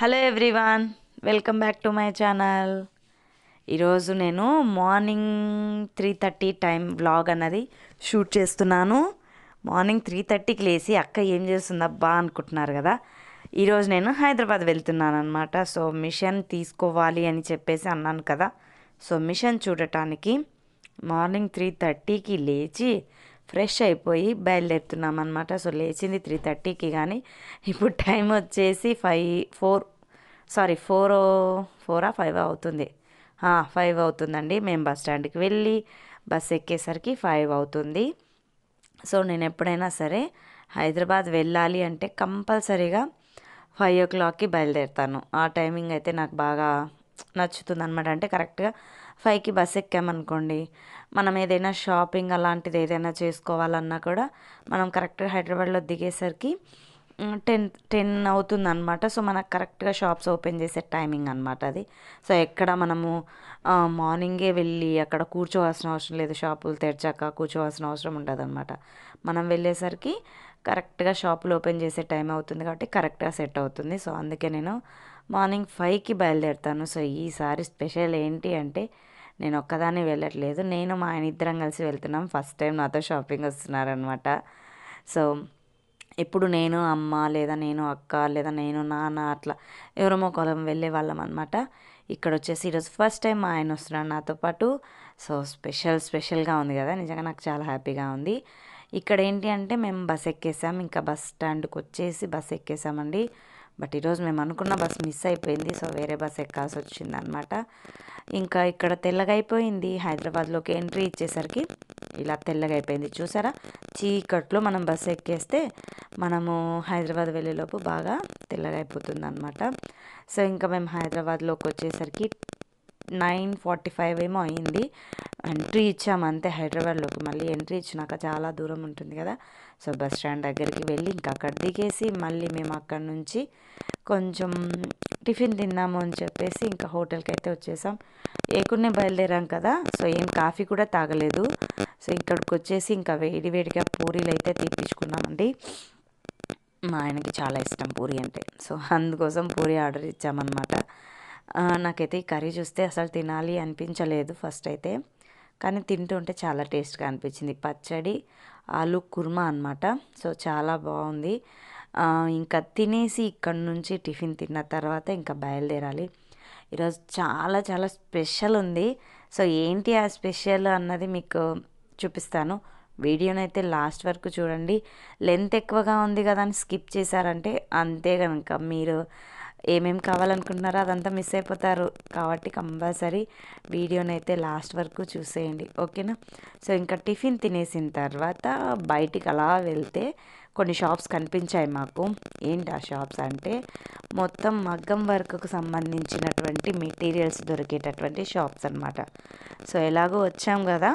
Hello everyone welcome back to my channel ఈరోజు నేను morning three thirty time vlog అన్నది shoot చేస్తున్నాను morning three థర్టీకి లేచి అక్క ఏం చేస్తుందబ్బా అనుకుంటున్నారు కదా ఈరోజు నేను హైదరాబాద్ వెళ్తున్నాను అనమాట సో మిషన్ తీసుకోవాలి అని చెప్పేసి అన్నాను కదా సో మిషన్ చూడటానికి మార్నింగ్ త్రీ థర్టీకి లేచి ఫ్రెష్ అయిపోయి బయలుదేరుతున్నాం అనమాట సో లేచింది త్రీ థర్టీకి కానీ ఇప్పుడు టైం వచ్చేసి ఫైవ్ ఫోర్ సారీ ఫోర్ ఫోరా ఫైవ్ అవుతుంది ఫైవ్ అవుతుందండి మేము బస్ స్టాండ్కి వెళ్ళి బస్ ఎక్కేసరికి ఫైవ్ అవుతుంది సో నేను ఎప్పుడైనా సరే హైదరాబాద్ వెళ్ళాలి అంటే కంపల్సరీగా ఫైవ్ ఓ క్లాక్కి బయలుదేరుతాను ఆ టైమింగ్ అయితే నాకు బాగా నచ్చుతుంది అనమాట అంటే కరెక్ట్గా ఫైవ్కి బస్ ఎక్కామనుకోండి మనం ఏదైనా షాపింగ్ అలాంటిది ఏదైనా చేసుకోవాలన్నా కూడా మనం కరెక్ట్గా హైదరాబాద్లో దిగేసరికి టెన్ టెన్ అవుతుంది అనమాట సో మనకు కరెక్ట్గా షాప్స్ ఓపెన్ చేసే టైమింగ్ అనమాట అది సో ఎక్కడ మనము మార్నింగే వెళ్ళి అక్కడ కూర్చోవాల్సిన అవసరం లేదు షాపులు తెరిచాక కూర్చోవాల్సిన అవసరం ఉండదు అనమాట మనం వెళ్ళేసరికి కరెక్ట్గా షాపులు ఓపెన్ చేసే టైం అవుతుంది కాబట్టి కరెక్ట్గా సెట్ అవుతుంది సో అందుకే నేను మార్నింగ్ ఫైవ్కి బయలుదేరుతాను సో ఈసారి స్పెషల్ ఏంటి అంటే నేను ఒక్కదాన్ని వెళ్ళట్లేదు నేను మా ఆయన ఇద్దరం కలిసి వెళ్తున్నాం ఫస్ట్ టైం నాతో షాపింగ్ వస్తున్నారనమాట సో ఎప్పుడు నేను అమ్మ లేదా నేను అక్క లేదా నేను నాన్న అట్లా ఎవరమో కొలం వెళ్ళే వాళ్ళం అనమాట ఇక్కడ వచ్చేసి ఈరోజు ఫస్ట్ టైం మా ఆయన వస్తున్నాడు నాతో పాటు సో స్పెషల్ స్పెషల్గా ఉంది కదా నిజంగా నాకు చాలా హ్యాపీగా ఉంది ఇక్కడ ఏంటి అంటే మేము బస్ ఎక్కేసాం ఇంకా బస్ స్టాండ్కి వచ్చేసి బస్ ఎక్కేసామండి బట్ ఈరోజు మేము అనుకున్న బస్ మిస్ అయిపోయింది సో వేరే బస్ ఎక్కాల్సి వచ్చింది అనమాట ఇంకా ఇక్కడ తెల్లగా అయిపోయింది హైదరాబాద్లోకి ఎంట్రీ ఇచ్చేసరికి ఇలా తెల్లగా అయిపోయింది చూసారా చీకట్లో మనం బస్సు ఎక్కేస్తే మనము హైదరాబాద్ వెళ్ళేలోపు బాగా తెల్లగా అయిపోతుంది అనమాట సో ఇంకా మేము హైదరాబాద్లోకి వచ్చేసరికి నైన్ ఫార్టీ ఫైవ్ ఏమో అయింది ఎంట్రీ ఇచ్చాము అంతే హైదరాబాద్లోకి మళ్ళీ ఎంట్రీ ఇచ్చినాక చాలా దూరం ఉంటుంది కదా సో బస్ స్టాండ్ దగ్గరికి వెళ్ళి ఇంకా అక్కడ దిగేసి మళ్ళీ మేము అక్కడ నుంచి కొంచెం టిఫిన్ తిందాము అని చెప్పేసి ఇంకా హోటల్కి అయితే వచ్చేసాం ఏకున్నే బయలుదేరాం కదా సో ఏం కాఫీ కూడా తాగలేదు సో ఇక్కడికి వచ్చేసి ఇంకా వేడి వేడిగా పూరీలు అయితే తీపించుకున్నామండి మా ఆయనకి చాలా ఇష్టం పూరి అంటే సో అందుకోసం పూరి ఆర్డర్ ఇచ్చామన్నమాట నాకైతే ఈ కర్రీ చూస్తే అసలు తినాలి అనిపించలేదు ఫస్ట్ అయితే కానీ తింటుంటే చాలా టేస్ట్గా అనిపించింది పచ్చడి ఆలు కుర్మా అనమాట సో చాలా బాగుంది ఇంకా తినేసి ఇక్కడ నుంచి టిఫిన్ తిన్న తర్వాత ఇంకా బయలుదేరాలి ఈరోజు చాలా చాలా స్పెషల్ ఉంది సో ఏంటి ఆ స్పెషల్ అన్నది మీకు చూపిస్తాను వీడియోనైతే లాస్ట్ వరకు చూడండి లెంత్ ఎక్కువగా ఉంది కదా అని స్కిప్ చేశారంటే అంతే కనుక మీరు ఏమేమి కావాలనుకుంటున్నారో అదంతా మిస్ అయిపోతారు కాబట్టి కంపల్సరీ వీడియోనైతే లాస్ట్ వరకు చూసేయండి ఓకేనా సో ఇంకా టిఫిన్ తినేసిన తర్వాత బయటికి అలా వెళ్తే కొన్ని షాప్స్ కనిపించాయి మాకు ఏంటి ఆ షాప్స్ అంటే మొత్తం మగ్గం వర్క్కు సంబంధించినటువంటి మెటీరియల్స్ దొరికేటటువంటి షాప్స్ అనమాట సో ఎలాగో వచ్చాం కదా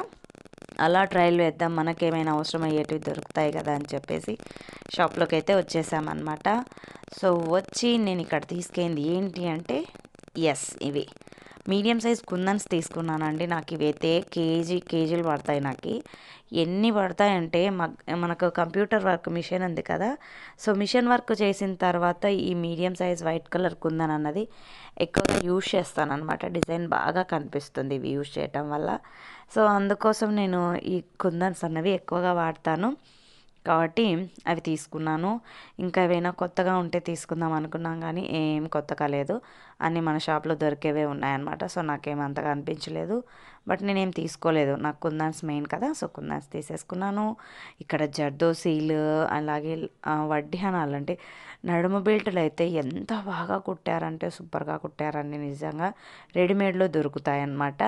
అలా ట్రయల్ వేద్దాం మనకేమైనా అవసరం అయ్యేటివి దొరుకుతాయి కదా అని చెప్పేసి షాప్లోకి అయితే వచ్చేసామన్నమాట సో వచ్చి నేను ఇక్కడ తీసుకెళ్ళింది ఏంటి అంటే ఎస్ ఇవి మీడియం సైజ్ కుందన్స్ తీసుకున్నానండి నాకు ఇవైతే కేజీ కేజీలు పడతాయి నాకు ఎన్ని పడతాయంటే మనకు కంప్యూటర్ వర్క్ మిషన్ ఉంది కదా సో మిషన్ వర్క్ చేసిన తర్వాత ఈ medium size white colour kundan అన్నది ఎక్కువగా యూజ్ చేస్తాను అనమాట డిజైన్ బాగా కనిపిస్తుంది ఇవి యూజ్ చేయటం వల్ల సో అందుకోసం నేను ఈ కుందన్స్ అన్నవి ఎక్కువగా వాడతాను కాబట్టి అవి తీసుకున్నాను ఇంకా ఏవైనా కొత్తగా ఉంటే తీసుకుందాం అనుకున్నాం కానీ ఏం కొత్తగా లేదు అన్నీ మన షాప్లో దొరికేవే ఉన్నాయన్నమాట సో నాకేం అంతగా అనిపించలేదు బట్ నేనేం తీసుకోలేదు నాకు కుందాన్స్ మెయిన్ కదా సో కుందాన్స్ తీసేసుకున్నాను ఇక్కడ జర్దోసీలు అలాగే వడ్డీహనాలు అంటే నడుము బెల్టులు అయితే ఎంత బాగా కుట్టారంటే సూపర్గా కుట్టారండి నిజంగా రెడీమేడ్లో దొరుకుతాయి అన్నమాట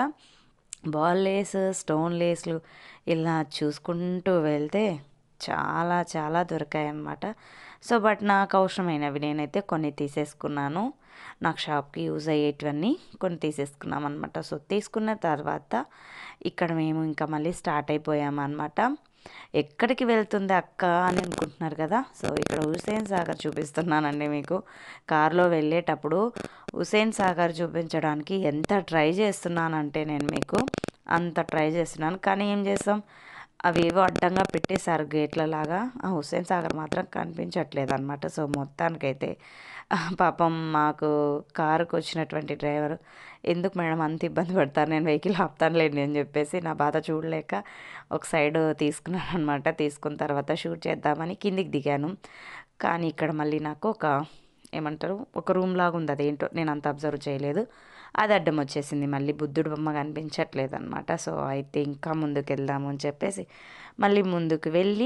బాల్ లేస్ స్టోన్ లేస్లు ఇలా చూసుకుంటూ వెళ్తే చాలా చాలా దొరికాయి అన్నమాట సో బట్ నాకు అవసరమైనవి నేనైతే కొన్ని తీసేసుకున్నాను నాకు షాప్కి యూజ్ అయ్యేటివన్నీ కొన్ని తీసేసుకున్నాం అనమాట సో తీసుకున్న తర్వాత ఇక్కడ మేము ఇంకా మళ్ళీ స్టార్ట్ అయిపోయామన్నమాట ఎక్కడికి వెళ్తుంది అక్క అని అనుకుంటున్నారు కదా సో ఇక్కడ హుసేన్ సాగర్ చూపిస్తున్నానండి మీకు కారులో వెళ్ళేటప్పుడు హుసేన్ సాగర్ చూపించడానికి ఎంత ట్రై చేస్తున్నానంటే నేను మీకు అంత ట్రై చేస్తున్నాను కానీ ఏం చేస్తాం అవేవో అడ్డంగా పెట్టేశారు గేట్ల లాగా ఆ హుస్సేన్ సాగర్ మాత్రం కనిపించట్లేదు అనమాట సో మొత్తానికైతే ఆ, పాపం మాకు కారుకు వచ్చినటువంటి డ్రైవర్ ఎందుకు మేడం అంత ఇబ్బంది పడతారు నేను వెహికల్ ఆపుతానులేండి అని చెప్పేసి నా బాధ చూడలేక ఒక సైడ్ తీసుకున్నాను అనమాట తీసుకున్న తర్వాత షూట్ చేద్దామని కిందికి దిగాను కానీ ఇక్కడ మళ్ళీ నాకు ఒక ఏమంటారు ఒక రూమ్ లాగా ఉంది అదేంటో నేను అంత అబ్జర్వ్ చేయలేదు అది అడ్డం వచ్చేసింది మళ్ళీ బుద్ధుడు బొమ్మ కనిపించట్లేదు అనమాట సో అయితే ఇంకా ముందుకు వెళ్దాము అని చెప్పేసి మళ్ళీ ముందుకు వెళ్ళి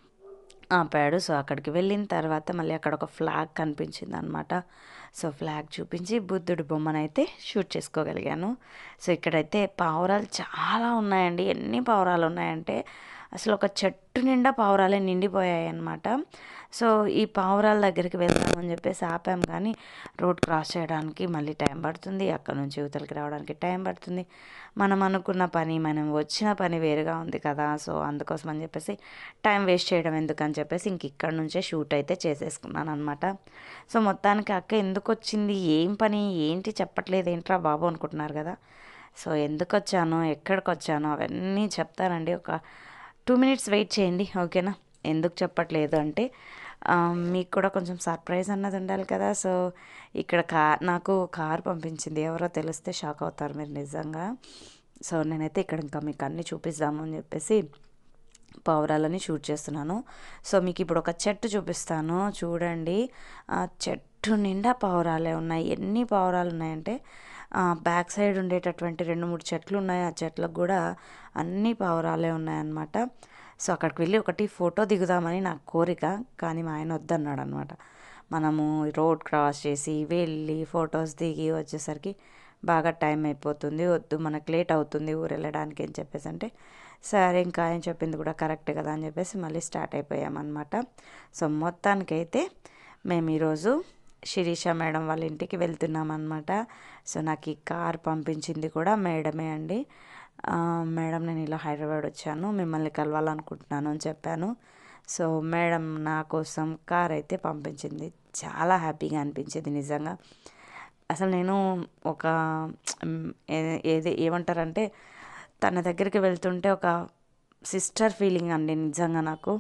ఆపాడు సో అక్కడికి వెళ్ళిన తర్వాత మళ్ళీ అక్కడ ఒక ఫ్లాగ్ కనిపించింది అనమాట సో ఫ్లాగ్ చూపించి బుద్ధుడి బొమ్మనైతే షూట్ చేసుకోగలిగాను సో ఇక్కడైతే పావురాలు చాలా ఉన్నాయండి ఎన్ని పావురాలు ఉన్నాయంటే అసలు ఒక చెట్టు నిండా పావురాలే నిండిపోయాయి అనమాట సో ఈ పావురాల దగ్గరికి వెళ్దామని చెప్పేసి ఆపాం కానీ రోడ్ క్రాస్ చేయడానికి మళ్ళీ టైం పడుతుంది అక్కడ నుంచి యువతలకి రావడానికి టైం పడుతుంది మనం అనుకున్న పని మనం వచ్చిన పని వేరుగా ఉంది కదా సో అందుకోసం అని చెప్పేసి టైం వేస్ట్ చేయడం ఎందుకని చెప్పేసి ఇంక ఇక్కడ నుంచే షూట్ అయితే చేసేసుకున్నాను అనమాట సో మొత్తానికి అక్క ఎందుకు వచ్చింది ఏం పని ఏంటి చెప్పట్లేదు ఏంట్రా బాబు అనుకుంటున్నారు కదా సో ఎందుకు వచ్చాను ఎక్కడికి వచ్చాను అవన్నీ చెప్తానండి ఒక టూ మినిట్స్ వెయిట్ చేయండి ఓకేనా ఎందుకు చెప్పట్లేదు అంటే ఆ, మీకు కూడా కొంచెం సర్ప్రైజ్ అన్నది ఉండాలి కదా సో ఇక్కడ కా నాకు కార్ పంపించింది ఎవరో తెలిస్తే షాక్ అవుతారు మీరు నిజంగా సో నేనైతే ఇక్కడ ఇంకా మీకు అన్నీ చూపిస్తాము అని చెప్పేసి పావురాలని షూట్ చేస్తున్నాను సో మీకు ఇప్పుడు ఒక చెట్టు చూపిస్తాను చూడండి ఆ చెట్టు నిండా పావురాలే ఉన్నాయి ఎన్ని పావురాలు ఉన్నాయంటే ఆ, బ్యాక్ సైడ్ ఉండేటటువంటి రెండు మూడు చెట్లు ఉన్నాయి ఆ చెట్లకు కూడా అన్ని పావురాలే ఉన్నాయన్నమాట సో అక్కడికి వెళ్ళి ఒకటి ఫోటో దిగుదామని నా కోరిక కానీ మా ఆయన వద్దన్నాడు అనమాట మనము రోడ్ క్రాస్ చేసి వెళ్ళి ఫొటోస్ దిగి వచ్చేసరికి బాగా టైం అయిపోతుంది వద్దు మనకు లేట్ అవుతుంది ఊరు వెళ్ళడానికి అని చెప్పేసి అంటే సరే ఇంకా ఆయన చెప్పింది కూడా కరెక్ట్ కదా అని చెప్పేసి మళ్ళీ స్టార్ట్ అయిపోయామన్నమాట సో మొత్తానికైతే మేము ఈరోజు శిరీష మేడం వాళ్ళ ఇంటికి వెళ్తున్నాం అనమాట సో నాకు ఈ కార్ పంపించింది కూడా మేడమే అండి ఆ, మేడం నేను ఇలా హైదరాబాద్ వచ్చాను మిమ్మల్ని కలవాలనుకుంటున్నాను అని చెప్పాను సో మేడం నా కోసం కార్ అయితే పంపించింది చాలా హ్యాపీగా అనిపించింది నిజంగా అసలు నేను ఒక మ్, ఏ- ఏది ఏమంటారంటే తన దగ్గరికి వెళ్తుంటే ఒక సిస్టర్ ఫీలింగ్ అండి నిజంగా నాకు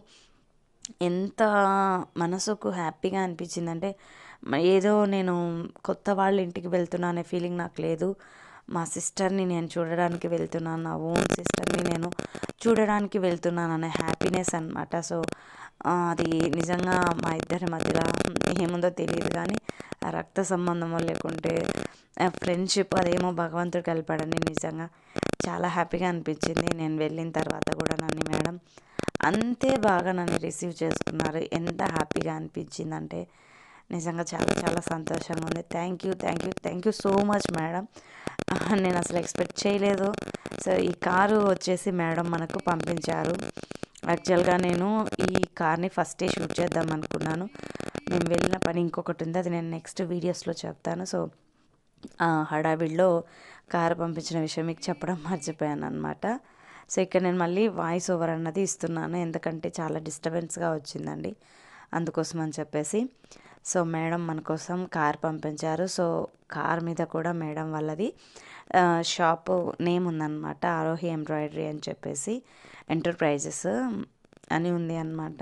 ఎంత మనసుకు హ్యాపీగా అనిపించిందంటే మ- ఏదో నేను కొత్త వాళ్ళ ఇంటికి వెళ్తున్నా అనే ఫీలింగ్ నాకు లేదు మా సిస్టర్ని నేను చూడడానికి వెళ్తున్నాను నా ఓన్ సిస్టర్ని నేను చూడడానికి వెళ్తున్నాను అనే హ్యాపీనెస్ అనమాట సో ఆ, అది నిజంగా మా ఇద్దరి మధ్యలో ఏముందో తెలియదు కానీ ఆ రక్త సంబంధమో లేకుంటే ఫ్రెండ్షిప్ అదేమో భగవంతుడు కలిపాడని నిజంగా చాలా హ్యాపీగా అనిపించింది నేను వెళ్ళిన తర్వాత కూడా నన్ను మేడం అంతే బాగా నన్ను రిసీవ్ చేసుకున్నారు ఎంత హ్యాపీగా అనిపించిందంటే నిజంగా చాలా చాలా సంతోషంగా ఉంది thank you thank you thank you so much madam నేను అసలు ఎక్స్పెక్ట్ చేయలేదు సో ఈ కారు వచ్చేసి మేడం మనకు పంపించారు యాక్చువల్గా నేను ఈ కార్ని ఫస్టే షూట్ చేద్దాం అనుకున్నాను మేము వెళ్ళిన పని ఇంకొకటి ఉంది అది నేను నెక్స్ట్ వీడియోస్లో చెప్తాను సో ఆ హడావిడిలో కారు పంపించిన విషయం మీకు చెప్పడం మర్చిపోయాను అనమాట సో ఇక్కడ నేను మళ్ళీ వాయిస్ ఓవర్ అన్నది ఇస్తున్నాను ఎందుకంటే చాలా డిస్టర్బెన్స్గా వచ్చిందండి అందుకోసం అని చెప్పేసి సో మేడం మన కోసం కార్ పంపించారు సో కార్ మీద కూడా మేడం వాళ్ళది ఆ, షాపు నేమ్ ఉందన్నమాట ఆరోహి ఎంబ్రాయిడరీ అని చెప్పేసి ఎంటర్ప్రైజెస్ అని ఉంది అన్నమాట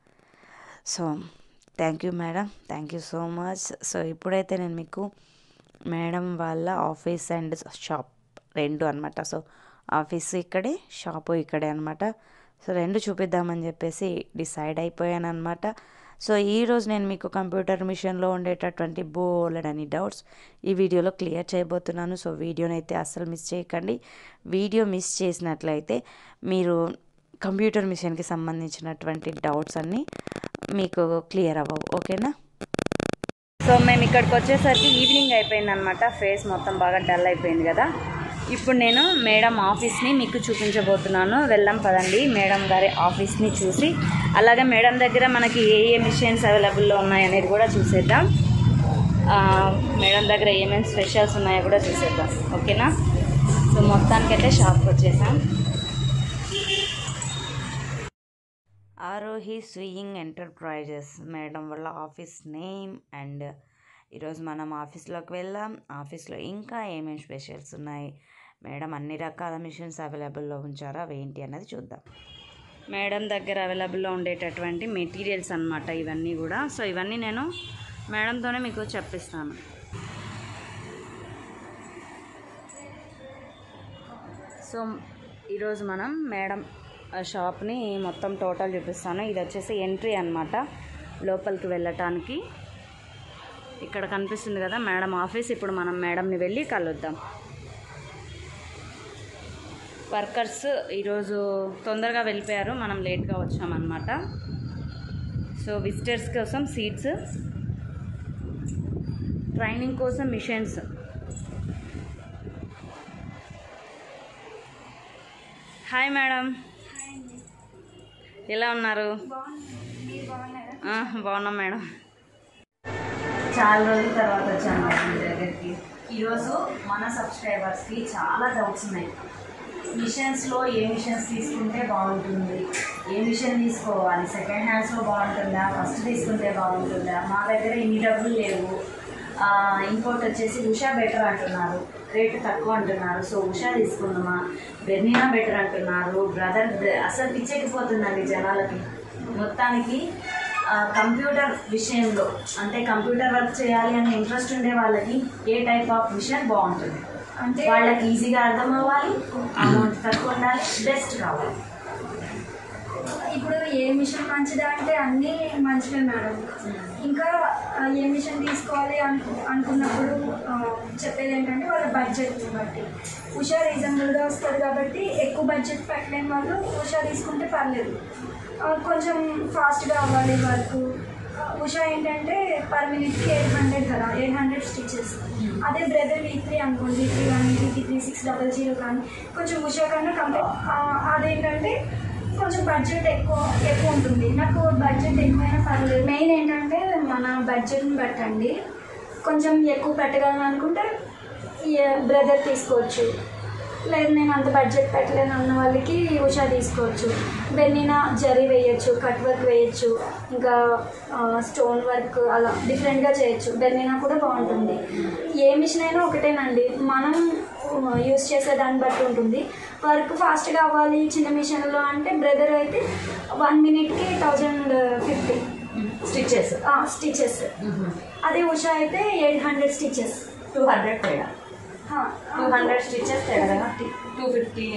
so thank you madam thank you so much so ఇప్పుడైతే నేను మీకు మేడం వాళ్ళ ఆఫీస్ అండ్ షాప్ రెండు అనమాట సో ఆఫీస్ ఇక్కడే షాపు ఇక్కడే అనమాట సో రెండు చూపిద్దామని చెప్పేసి డిసైడ్ అయిపోయాను అనమాట సో ఈరోజు నేను మీకు కంప్యూటర్ మిషన్లో ఉండేటటువంటి బోలెడని డౌట్స్ ఈ వీడియోలో క్లియర్ చేయబోతున్నాను సో వీడియోని అయితే అస్సలు మిస్ చేయకండి వీడియో మిస్ చేసినట్లయితే మీరు కంప్యూటర్ మిషన్కి సంబంధించినటువంటి డౌట్స్ అన్నీ మీకు క్లియర్ అవ్వవు ఓకేనా సో మేము ఇక్కడికి వచ్చేసరికి ఈవినింగ్ అయిపోయింది అనమాట ఫేస్ మొత్తం బాగా డల్ అయిపోయింది కదా ఇప్పుడు నేను మేడం ఆఫీస్ని మీకు చూపించబోతున్నాను వెళ్ళాం పదండి మేడం గారి ఆఫీస్ని చూసి అలాగే మేడం దగ్గర మనకి ఏ ఏ మిషన్స్ అవైలబుల్లో ఉన్నాయనేది కూడా చూసేద్దాం ఆ, మేడం దగ్గర ఏమేమి స్పెషల్స్ ఉన్నాయో కూడా చూసేద్దాం ఓకేనా సో మొత్తానికైతే షాప్కి వచ్చేసాం ఆరోహి స్వియింగ్ ఎంటర్ప్రైజెస్ మేడం వాళ్ళ ఆఫీస్ నేమ్ అండ్ ఈరోజు మనం ఆఫీస్లోకి వెళ్దాం ఆఫీస్లో ఇంకా ఏమేమి స్పెషల్స్ ఉన్నాయి మేడం అన్ని రకాల మిషన్స్ అవైలబుల్లో ఉంచారా అవి ఏంటి అన్నది చూద్దాం మేడం దగ్గర అవైలబుల్లో ఉండేటటువంటి మెటీరియల్స్ అన్నమాట ఇవన్నీ కూడా సో ఇవన్నీ నేను మేడంతోనే మీకు చెప్పిస్తాను సో ఈరోజు మనం మేడం ఆ షాప్ని మొత్తం టోటల్ చూపిస్తాను ఇది వచ్చేసి ఎంట్రీ అన్నమాట లోపలికి వెళ్ళటానికి ఇక్కడ కనిపిస్తుంది కదా మేడం ఆఫీస్ ఇప్పుడు మనం మేడంని వెళ్ళి కలుద్దాం వర్కర్స్ ఈరోజు తొందరగా వెళ్ళిపోయారు మనం లేట్గా వచ్చామన్నమాట సో విజిటర్స్ కోసం సీట్స్ ట్రైనింగ్ కోసం మిషన్స్ హాయ్ మేడం ఎలా ఉన్నారు ఆ, బాగున్నాం మేడం చాలా రోజుల తర్వాత వచ్చాను మేడం మీ దగ్గరికి ఈరోజు మన సబ్స్క్రైబర్స్కి చాలా డౌట్స్ ఉన్నాయి మిషన్స్లో ఏ మిషన్స్ తీసుకుంటే బాగుంటుంది ఏ మిషన్ తీసుకోవాలి సెకండ్ హ్యాండ్స్లో బాగుంటుందా ఫస్ట్ తీసుకుంటే బాగుంటుందా మా దగ్గర ఇన్ని డబ్బులు లేవు ఆ, ఇంకోటి వచ్చేసి ఉషా బెటర్ అంటున్నారు రేటు తక్కువ అంటున్నారు సో ఉషా తీసుకుందామా బెర్నినా బెటర్ అంటున్నారు బ్రదర్ అసలు పిచ్చెక్కిపోతుందండి జనాలకి మొత్తానికి ఆ, కంప్యూటర్ విషయంలో అంటే కంప్యూటర్ వర్క్ చేయాలి అనే ఇంట్రెస్ట్ ఉండే వాళ్ళకి ఏ టైప్ ఆఫ్ మిషన్ బాగుంటుంది అంటే వాళ్ళకి ఈజీగా అర్థం అవ్వాలి అమౌంట్ తక్కువ ఉండాలి బెస్ట్ కావాలి ఇప్పుడు ఏ మిషన్ మంచిదా అంటే అన్నీ మంచివే మేడం ఇంకా ఆ, ఏ మిషన్ తీసుకోవాలి అను అనుకున్నప్పుడు ఆ, చెప్పేది ఏంటంటే వాళ్ళ బడ్జెట్ బట్టి ఉషా రీజనబుల్గా వస్తుంది కాబట్టి ఎక్కువ బడ్జెట్ పెట్టలేని వాళ్ళు ఉషా తీసుకుంటే పర్లేదు ఆ, కొంచెం ఫాస్ట్గా అవ్వాలి వర్క్ ఉషా ఏంటంటే పర్ మినిట్కి ఎయిట్ హండ్రెడ్ కదా ఎయిట్ హండ్రెడ్ స్టిచెస్ అదే బ్రదర్ వీ త్రీ అనుకోండి త్రీ కానీ three three six double zero కానీ కొంచెం ఉషా కన్నా కంపేర్ అదేంటంటే కొంచెం బడ్జెట్ ఎక్కువ ఎక్కువ ఉంటుంది నాకు బడ్జెట్ ఎక్కువైనా పర్లేదు మెయిన్ ఏంటంటే మన బడ్జెట్ని బట్టండి కొంచెం ఎక్కువ పెట్టగలను అనుకుంటే బ్రదర్ తీసుకోవచ్చు లేదు నేను అంత బడ్జెట్ పెట్టలేను అన్న వాళ్ళకి ఉషా తీసుకోవచ్చు బెన్నీనా జరీ వేయచ్చు కట్ వర్క్ వేయచ్చు ఇంకా స్టోన్ వర్క్ అలా డిఫరెంట్గా చేయొచ్చు బెన్నీనా కూడా బాగుంటుంది ఏ మిషన్ అయినా ఒకటేనండి మనం యూస్ చేసే దాన్ని బట్టి ఉంటుంది వర్క్ ఫాస్ట్గా అవ్వాలి చిన్న మిషన్లో అంటే బ్రదర్ అయితే వన్ మినిట్కి థౌజండ్ ఫిఫ్టీ స్టిచెస్ స్టిచెస్ అదే ఉషా అయితే eight hundred stitches two hundred తేడా టూ హండ్రెడ్ స్టిచెస్ తేడా కదా టూ ఫిఫ్టీ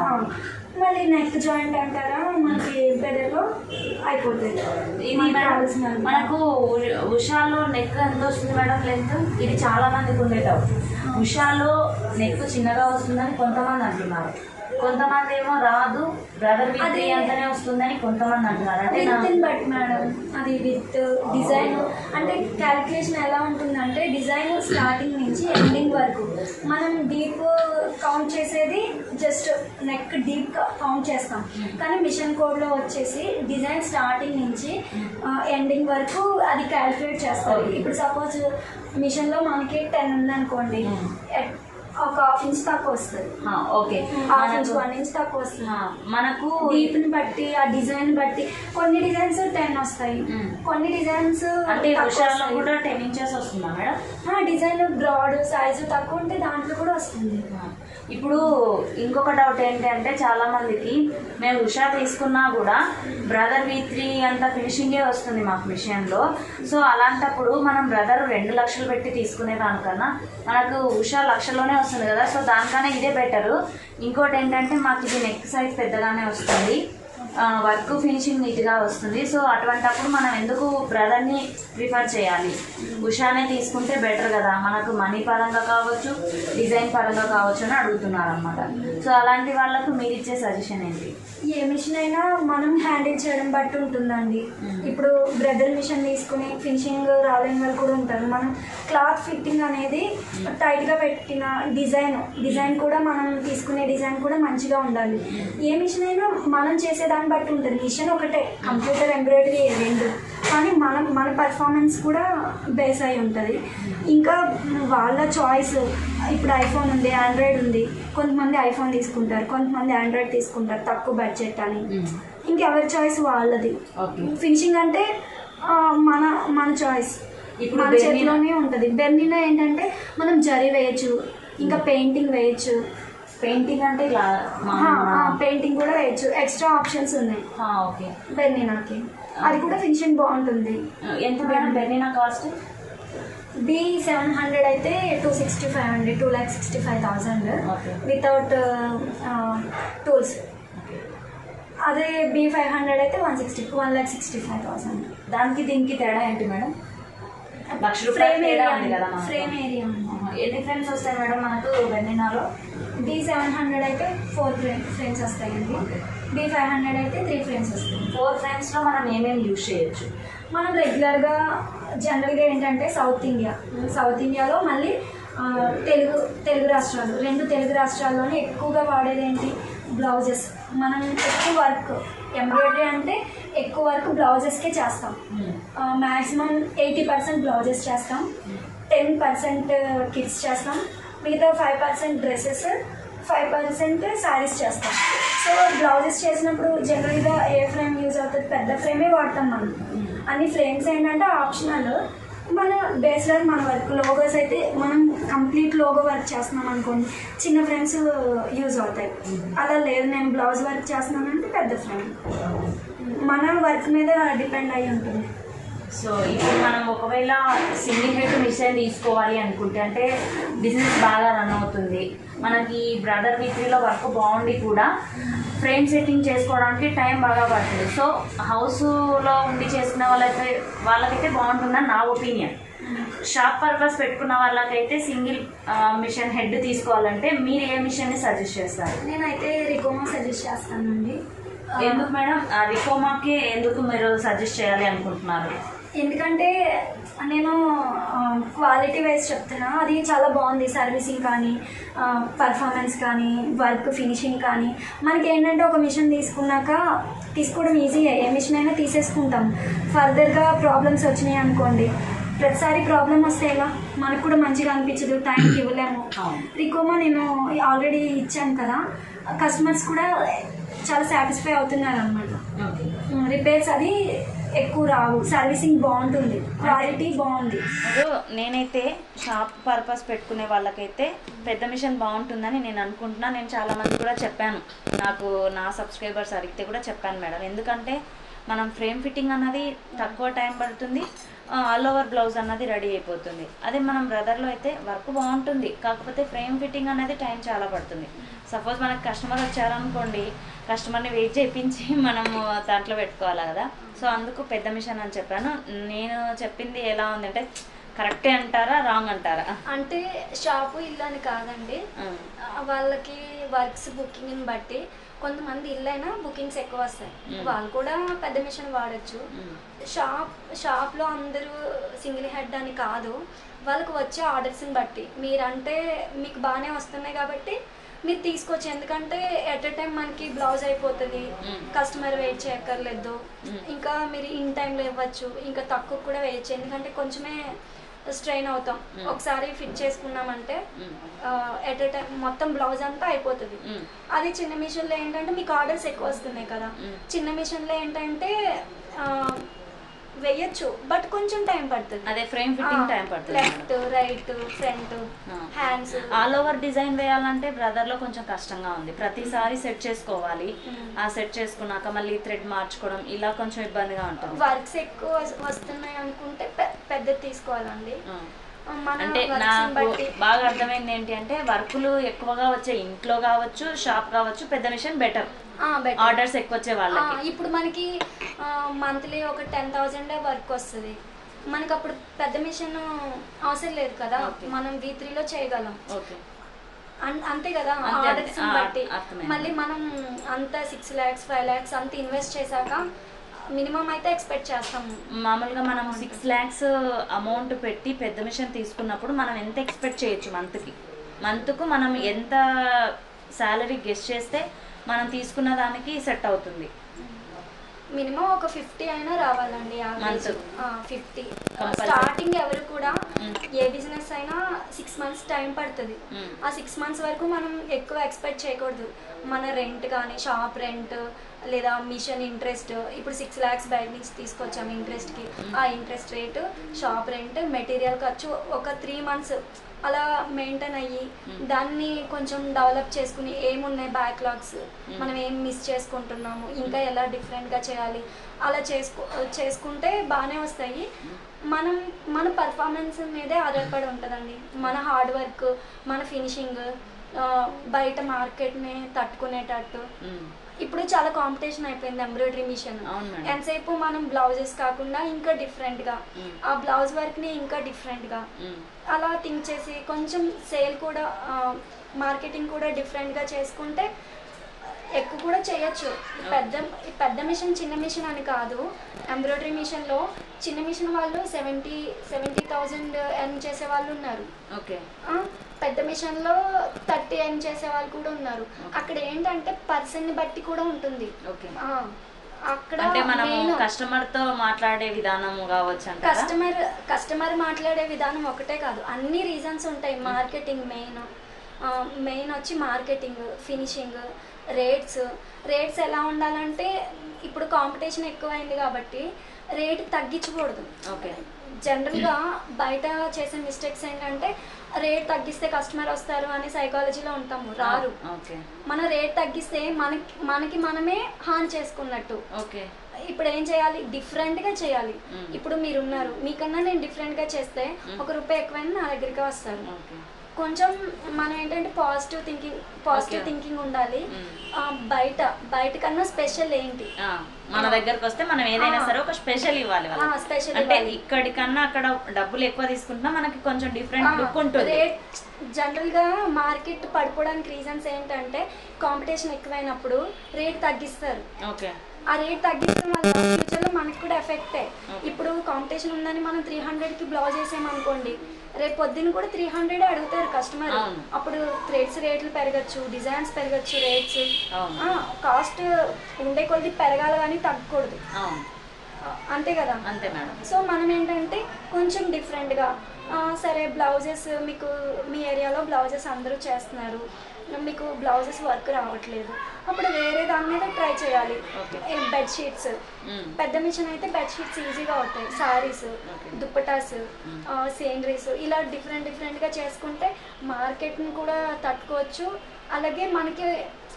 మళ్ళీ నెక్ జాయింట్ అంటారా మనకి బెదర్లో అయిపోతుంది ఇది మనకి మేడం కావాల్సిన మనకు ఉ- ఉషాలో నెక్ ఎంత వస్తుంది మేడం లెంత్ ఇది చాలా మందికి ఉండే డౌట్ ఉషాలో నెక్ చిన్నగా వస్తుందని కొంతమంది అంటున్నారు కొంతమంది ఏమో రాదు బ్రదర్ విత్ అది- అంతనే వస్తుందని కొంతమంది అంటున్నారు అంటే నా- విత్ బట్ మేడం అది విత్ డిజైన్ అంటే క్యాలిక్యులేషన్ ఎలా ఉంటుందంటే డిజైన్ స్టార్టింగ్ నుంచి ఎండింగ్ వరకు మనం డీప్ కౌంట్ చేసేది జస్ట్ నెక్ డీప్ కౌంట్ చేస్తాం కానీ మిషన్ కోడ్లో వచ్చేసి డిజైన్ స్టార్టింగ్ నుంచి ఎండింగ్ వరకు అది క్యాలిక్యులేట్ చేస్తారు Okay. ఇప్పుడు సపోజ్ మిషన్లో మనకి టెన్ ఉందనుకోండి ఎట్- ఒక హాఫ్ ఇంచ్ దాకా వస్తుంది ఆ, ఓకే హాఫ్ ఇంచ్ మనకు- వన్ ఇంచ్ దాకా వస్తుంది ఆ, మనకు డీప్ని బట్టి ఆ డిజైన్ బట్టి కొన్ని డిజైన్స్ టెన్ వస్తాయి మ్మ్. కొన్ని డిజైన్స్ అంటే ఉషాలో కూడా టెన్ ఇంచెస్ వస్తుందా మేడం డిజైన్ బ్రాడ్ సైజు తక్కువ ఉంటే దాంట్లో కూడా వస్తుంది ఇప్పుడు ఇంకొక డౌట్ ఏంటంటే చాలా మందికి మేము ఉషా తీసుకున్నా కూడా బ్రదర్ వి త్రీ అంత ఫినిషింగే వస్తుంది మాకు మిషన్లో సో అలాంటప్పుడు మనం బ్రదర్ రెండు లక్షలు పెట్టి తీసుకునే దానికన్నా మనకు ఉషా లక్షలోనే వస్తుంది కదా సో దానికన్నా ఇదే బెటరు ఇంకోటి ఏంటంటే మాకు ఇది నెక్ సైజ్ పెద్దగానే వస్తుంది వర్క్ ఫినిషింగ్ నీట్గా వస్తుంది సో అటువంటప్పుడు మనం ఎందుకు బ్రదర్ని ప్రిఫర్ చేయాలి ఉషానే తీసుకుంటే బెటర్ కదా మనకు మనీ పరంగా కావచ్చు డిజైన్ పరంగా కావచ్చు అని అడుగుతున్నారు అనమాట సో అలాంటి వాళ్ళకు మీరు ఇచ్చే సజెషన్ ఏంటి ఏ మిషన్ అయినా మనం హ్యాండిల్ చేయడం బట్టి ఉంటుందండి ఇప్పుడు బ్రదర్ మిషన్ తీసుకుని ఫినిషింగ్ రాలేని వాళ్ళు కూడా ఉంటారు మనం క్లాత్ ఫిట్టింగ్ అనేది టైట్గా పెట్టిన డిజైన్ డిజైన్ కూడా మనం తీసుకునే డిజైన్ కూడా మంచిగా ఉండాలి ఏ మిషన్ అయినా మనం చేసే దాన్ని బట్టి ఉంటుంది మిషన్ ఒకటే కంప్యూటర్ ఎంబ్రాయిడరీ రెండు కానీ మనం మన పర్ఫార్మెన్స్ కూడా బేస్ అయి ఉంటుంది ఇంకా వాళ్ళ చాయిస్ ఇప్పుడు ఐఫోన్ ఉంది ఆండ్రాయిడ్ ఉంది కొంతమంది ఐఫోన్ తీసుకుంటారు కొంతమంది ఆండ్రాయిడ్ తీసుకుంటారు తక్కువ బడ్జెట్ అని ఇంకెవరి చాయిస్ వాళ్ళది ఓకే ఫినిషింగ్ అంటే ఆ, మన మన చాయిస్ ఇప్పుడు మన బెర్నినా- చేతిలోనే ఉంటుంది బెర్నినా ఏంటంటే మనం జరీ వేయచ్చు ఇంకా పెయింటింగ్ వేయచ్చు పెయింటింగ్ అంటే ఇలా పెయింటింగ్ కూడా వేయచ్చు ఎక్స్ట్రా ఆప్షన్స్ ఉన్నాయి ఓకే బెర్నినాకి అది కూడా ఫినిషింగ్ బాగుంటుంది ఎంత madam Bernina cost B seven hundred అయితే టూ సిక్స్టీ ఫైవ్ అండి two lakh sixty five thousand Okay. Without tools అదే బి ఫైవ్ హండ్రెడ్ అయితే one sixty one lakh sixty five thousand దానికి దీనికి తేడా ఏంటి మేడం లక్ష రూపాయల ఫ్రేమ్ తేడా ఏరియా ఉంది కదా మనకు. ఫ్రేమ్ ఏరియా ఆహా. ఎన్ని ఫ్రేమ్స్ వస్తాయి మేడం మనకు బెర్నినాలో బి సెవెన్ హండ్రెడ్ అయితే ఫోర్ ఫ్రేమ్స్ వస్తాయండి బి ఫైవ్ హండ్రెడ్ అయితే త్రీ ఫ్రేమ్స్ వస్తాయి ఫోర్ ఫ్రేమ్స్లో మనం ఏమేమి యూజ్ చేయొచ్చు మనం రెగ్యులర్గా జనరల్గా ఏంటంటే సౌత్ ఇండియా సౌత్ ఇండియాలో మళ్ళీ ఆ, తెలుగు తెలుగు రాష్ట్రాలు రెండు తెలుగు రాష్ట్రాల్లోనే ఎక్కువగా వాడేది ఏంటి బ్లౌజెస్ మనం ఎక్కువ వర్క్ ఎంబ్రాయిడరీ అంటే ఎక్కువ వర్క్ బ్లౌజెస్కే చేస్తాం మ్యాక్సిమం ఎయిటీ పర్సెంట్ బ్లౌజెస్ చేస్తాం టెన్ పర్సెంట్ కిడ్స్ చేస్తాం మిగతా five percent dresses five percent saris చేస్తాం సో బ్లౌజెస్ చేసినప్పుడు జనరల్గా ఏ ఫ్రేమ్ యూజ్ అవుతుంది పెద్ద ఫ్రేమే వాడతాం మనం అన్ని ఫ్రేమ్స్ ఏంటంటే ఆప్షనల్ మన బేస్లో మన వర్క్ లోగోస్ అయితే మనం కంప్లీట్ లోగో వర్క్ చేస్తున్నాం అనుకోండి చిన్న ఫ్రేమ్స్ యూజ్ అవుతాయి అలా లేదు నేను బ్లౌజ్ వర్క్ చేస్తున్నానంటే పెద్ద ఫ్రేమ్ మన వర్క్ మీద డిపెండ్ అయి ఉంటుంది సో ఇప్పుడు మనం ఒకవేళ సింగిల్ హెడ్ మిషన్ తీసుకోవాలి అనుకుంటే అంటే బిజినెస్ బాగా రన్ అవుతుంది మనకి బ్రదర్ వీక్లీలో వర్క్ బాగుండి కూడా ఫ్రేమ్ సెట్టింగ్ చేసుకోవడానికి టైం బాగా పడుతుంది సో హౌస్లో ఉండి చేసుకునే వాళ్ళైతే వాళ్ళకైతే బాగుంటుందని నా ఒపీనియన్ షాప్ పర్పస్ పెట్టుకున్న వాళ్ళకైతే సింగిల్ మిషన్ హెడ్ తీసుకోవాలంటే మీరు ఏ మిషన్ని సజెస్ట్ చేస్తారు నేనైతే రికోమా సజెస్ట్ చేస్తానండి ఎందుకు మేడం ఆ రికోమాకి ఎందుకు మీరు సజెస్ట్ చేయాలి అనుకుంటున్నారు ఎందుకంటే నేను క్వాలిటీ వైజ్ చెప్తున్నా అది చాలా బాగుంది సర్వీసింగ్ కానీ పర్ఫార్మెన్స్ కానీ వర్క్ ఫినిషింగ్ కానీ మనకి ఏంటంటే ఒక మిషన్ తీసుకున్నాక తీసుకోవడం ఈజీ ఏ మిషన్ అయినా తీసేసుకుంటాం ఫర్దర్గా ప్రాబ్లమ్స్ వచ్చినాయి అనుకోండి ప్రతిసారి ప్రాబ్లం వస్తే ఎలా మనకు కూడా మంచిగా అనిపించదు టైంకి ఇవ్వలేము అవును. రికోమా నేను ఆల్రెడీ ఇచ్చాను కదా కస్టమర్స్ కూడా చాలా సాటిస్ఫై అవుతున్నారు అనమాట ఓకే రిపేర్స్ అది ఎక్కువ రావు సర్వీసింగ్ బాగుంటుంది క్వాలిటీ బాగుంది ఇప్పుడు నేనైతే షాప్ పర్పస్ పెట్టుకునే వాళ్ళకైతే పెద్ద మిషన్ బాగుంటుందని నేను అనుకుంటున్నా నేను చాలా మంది కూడా చెప్పాను నాకు నా సబ్స్క్రైబర్స్ అడిగితే కూడా చెప్పాను మేడం ఎందుకంటే మనం ఫ్రేమ్ ఫిట్టింగ్ అన్నది తక్కువ టైం పడుతుంది ఆల్ ఓవర్ బ్లౌజ్ అన్నది రెడీ అయిపోతుంది అదే మనం బ్రదర్లో అయితే వర్క్ బాగుంటుంది కాకపోతే ఫ్రేమ్ ఫిట్టింగ్ అనేది టైం చాలా పడుతుంది సపోజ్ మనకు కస్టమర్ వచ్చారనుకోండి కస్టమర్ని వెయిట్ చేయించి మనము దాంట్లో పెట్టుకోవాలి కదా సో అందుకు పెద్ద మిషన్ అని చెప్పాను నేను చెప్పింది ఎలా ఉందంటే కరెక్టే అంటారా రాంగ్ అంటారా అంటే షాపు ఇల్లు అని కాదండి ఉమ్, ఆ, వాళ్ళకి వర్క్స్ బుకింగ్ని బట్టి కొంతమంది ఇల్లు అయినా బుకింగ్స్ ఎక్కువ వస్తాయి మ్మ్. వాళ్ళు కూడా పెద్ద మిషన్ వాడచ్చు ఉమ్, షాప్ షాప్లో అందరూ సింగిల్ హెడ్ అని కాదు వాళ్ళకి వచ్చే ఆర్డర్స్ని బట్టి మీరంటే మీకు బాగానే వస్తున్నాయి కాబట్టి మీరు తీసుకోవచ్చు ఎందుకంటే ఎట్ ఎ టైం మనకి బ్లౌజ్ అయిపోతుంది మ్మ్. కస్టమర్ వెయిట్ చేయక్కర్లేదు మ్మ్. ఇంకా మీరు ఇన్ టైంలో ఇవ్వచ్చు ఇంకా తక్కువ కూడా వేయచ్చు ఎందుకంటే కొంచెమే స్ట్రెయిన్ అవుతాం మ్మ్. ఒకసారి ఫిట్ చేసుకున్నామంటే ఉమ్, ఎట్ ఎ టైం మొత్తం బ్లౌజ్ అంతా అయిపోతుంది ఉమ్, అది చిన్న మిషన్లో ఏంటంటే మీకు ఆర్డర్స్ ఎక్కువ వస్తున్నాయి కదా మ్మ్. చిన్న మిషన్లో ఏంటంటే ఆ, వేయచ్చు బట్ కొంచెం టైం పడుతుంది అదే ఫ్రేమ్ ఫిట్టింగ్ టైం పడుతుంది లెఫ్ట్ రైట్ ఫ్రంట్ ఆ. హ్యాండ్స్ ఆల్ ఓవర్ డిజైన్ వేయాలంటే బ్రదర్లో కొంచెం కష్టంగా ఉంది ప్రతిసారి సెట్ చేసుకోవాలి మ్మ్. ఆ సెట్ చేసుకున్నాక మళ్ళీ థ్రెడ్ మార్చుకోవడం ఇలా కొంచెం ఇబ్బందిగా ఉంటుంది వర్క్స్ ఎక్కువ వస్- వస్తున్నాయి అనుకుంటే పె- పెద్దది తీసుకోవాలండి ఆ. మన అంటే works ని నాకు బట్టి బాగా అర్థమైంది ఏంటి అంటే వర్కులు ఎక్కువగా వచ్చే ఇంట్లో కావచ్చు షాప్ కావచ్చు పెద్ద మిషన్ బెటర్ ఆ, better. ఆర్డర్స్ ఎక్కువ వచ్చే ఆ, వాళ్ళకి ఇప్పుడు మనకి మంత్లీ ఒక టెన్ థౌజండ్ వర్క్ వస్తుంది మనకి అప్పుడు పెద్ద మిషన్ అవసరం లేదు కదా Okay. మనం వీ త్రీలో చేయగలం ఓకే అన్- అంతే కదా అంతే, ఆర్డర్స్ ఆ, బట్టి అర్థమైంది. మళ్ళీ మనం అంత సిక్స్ ల్యాక్స్ ఫైవ్ ల్యాక్స్ అంత ఇన్వెస్ట్ చేశాక మినిమం అయితే ఎక్స్పెక్ట్ చేస్తాము మామూలుగా మనం సిక్స్ ల్యాక్స్ అమౌంట్ పెట్టి పెద్ద మిషన్ తీసుకున్నప్పుడు మనం ఎంత ఎక్స్పెక్ట్ చేయొచ్చు మంత్కి మంత్కు మనం ఎంత శాలరీ గెస్ట్ చేస్తే మనం తీసుకున్న దానికి సెట్ అవుతుంది మినిమం ఒక ఫిఫ్టీ అయినా రావాలండి Month. Fifty Compulsory. స్టార్టింగ్ ఎవరు కూడా Mm. ఏ బిజినెస్ అయినా సిక్స్ మంత్స్ టైం పడుతుంది Mm. ఆ సిక్స్ మంత్స్ వరకు మనం ఎక్కువ ఎక్స్పెక్ట్ చేయకూడదు మన రెంట్ కానీ షాప్ రెంట్ లేదా మిషన్ ఇంట్రెస్ట్ ఇప్పుడు సిక్స్ ల్యాక్స్ బయట నుంచి తీసుకొచ్చాము ఇంట్రెస్ట్కి ఆ interest rate shop rent material ఖర్చు ఒక త్రీ మంత్స్ అలా మెయింటైన్ అయ్యి దాన్ని కొంచెం డెవలప్ చేసుకుని ఏమున్నాయి బ్యాక్లాగ్స్ మనం ఏం మిస్ చేసుకుంటున్నాము ఇంకా ఎలా డిఫరెంట్గా చేయాలి అలా చేసుకో చేసుకుంటే బాగానే వస్తాయి మనం మన పర్ఫార్మెన్స్ మీదే ఆధారపడి ఉంటుందండి మన హార్డ్ వర్క్ మన ఫినిషింగ్ బయట మార్కెట్ని తట్టుకునేటట్టు మ్మ్. ఇప్పుడు చాలా కాంపిటీషన్ అయిపోయింది ఎంబ్రాయిడరీ మిషన్ అవును మేడం. ఎంతసేపు మనం బ్లౌజెస్ కాకుండా ఇంకా డిఫరెంట్గా మ్మ్. ఆ బ్లౌజ్ వర్క్ని ఇంకా డిఫరెంట్గా మ్మ్. అలా థింక్ చేసి కొంచెం సేల్ కూడా మార్కెటింగ్ కూడా డిఫరెంట్గా చేసుకుంటే ఎక్కువ కూడా చేయొచ్చు పెద్ద పెద్ద మిషన్ చిన్న మిషన్ అని కాదు ఎంబ్రాయిడరీ మిషన్లో చిన్న మిషన్ వాళ్ళు సెవెంటీ సెవెంటీ థౌజండ్ ఎర్న్ చేసే వాళ్ళు ఉన్నారు ఓకే ఆ, పెద్ద మిషన్లో థర్టీ ఎర్న్ చేసే వాళ్ళు కూడా ఉన్నారు అక్కడ ఏంటంటే పర్సన్ని బట్టి కూడా ఉంటుంది ఓకే ఆ, అక్కడ అంటే మనము main కస్టమర్ తో మాట్లాడే విధానం కావచ్చు అంటారా కస్టమర్ కస్టమర్ మాట్లాడే విధానం ఒకటే కాదు అన్ని రీజన్స్ ఉంటాయి మార్కెటింగ్ మెయిన్ మెయిన్ వచ్చి మార్కెటింగ్ ఫినిషింగ్ రేట్స్ రేట్స్ ఎలా ఉండాలంటే ఇప్పుడు కాంపిటీషన్ ఎక్కువైంది కాబట్టి రేట్ తగ్గించకూడదు ఓకే జనరల్గా బయట చేసే మిస్టేక్స్ ఏంటంటే రేట్ తగ్గిస్తే కస్టమర్ వస్తారు అనే సైకాలజీలో ఉంటాము రారు ఓకే మన రేట్ తగ్గిస్తే మనకి మనకి మనమే హాన్ చేసుకున్నట్టు ఓకే ఇప్పుడు ఏం చేయాలి డిఫరెంట్ గా చేయాలి మ్మ్. ఇప్పుడు మీరు ఉన్నారు మీకన్నా నేను డిఫరెంట్ గా చేస్తే ఒక రూపాయి ఎక్కువైనా నా దగ్గరికి వస్తారు ఓకే కొంచెం మనం ఏంటంటే positive thinking positive Okay. Thinking ఉండాలి మ్మ్. ఆ, బయట బయట కన్నా స్పెషల్ ఏంటి ఆ, మన దగ్గరకు వస్తే మనం ఏదైనా ఆ. సరే ఒక స్పెషల్ ఇవ్వాలి వాళ్ళకి. ఆ, special అంటే ఇవ్వాలి. ఇక్కడికన్నా అక్కడ డబ్బులు ఎక్కువ తీసుకుంటున్నా మనకి కొంచెం డిఫరెంట్ లుక్ ఉంటుంది రేట్ జనరల్ గా మార్కెట్ పడిపోవడానికి రీజన్స్ ఏంటంటే కాంపిటీషన్ ఎక్కువైనప్పుడు రేట్ తగ్గిస్తారు ఓకే ఆ రేట్ తగ్గించడం వల్ల ఫ్యూచర్లో మనకి కూడా ఎఫెక్టే ఇప్పుడు కాంపిటీషన్ ఉందని మనం త్రీ హండ్రెడ్కి బ్లౌజ్ వేసామనుకోండి రేపు పొద్దున్న కూడా త్రీ హండ్రెడ్ అడుగుతారు కస్టమర్ అవును. అప్పుడు థ్రెడ్స్ రేట్లు పెరగచ్చు డిజైన్స్ పెరగచ్చు రేట్స్ అవును. కాస్ట్ ఉండే కొద్ది పెరగాలి కానీ తగ్గకూడదు అవును ఆ, అంతే కదా అంతే మేడం సో మనం ఏంటంటే కొంచెం డిఫరెంట్గా సరే బ్లౌజెస్ మీకు మీ ఏరియాలో బ్లౌజెస్ అందరూ చేస్తున్నారు మీకు బ్లౌజెస్ వర్క్ రావట్లేదు అప్పుడు వేరే దాని మీద ట్రై చేయాలి Okay. బెడ్షీట్స్ మ్మ్. పెద్ద మిషన్ అయితే బెడ్షీట్స్ ఈజీగా అవుతాయి సారీస్ Okay. దుప్పటాస్ సేంగ్రీస్ ఇలా డిఫరెంట్ డిఫరెంట్గా చేసుకుంటే మార్కెట్ని కూడా తట్టుకోవచ్చు అలాగే మనకి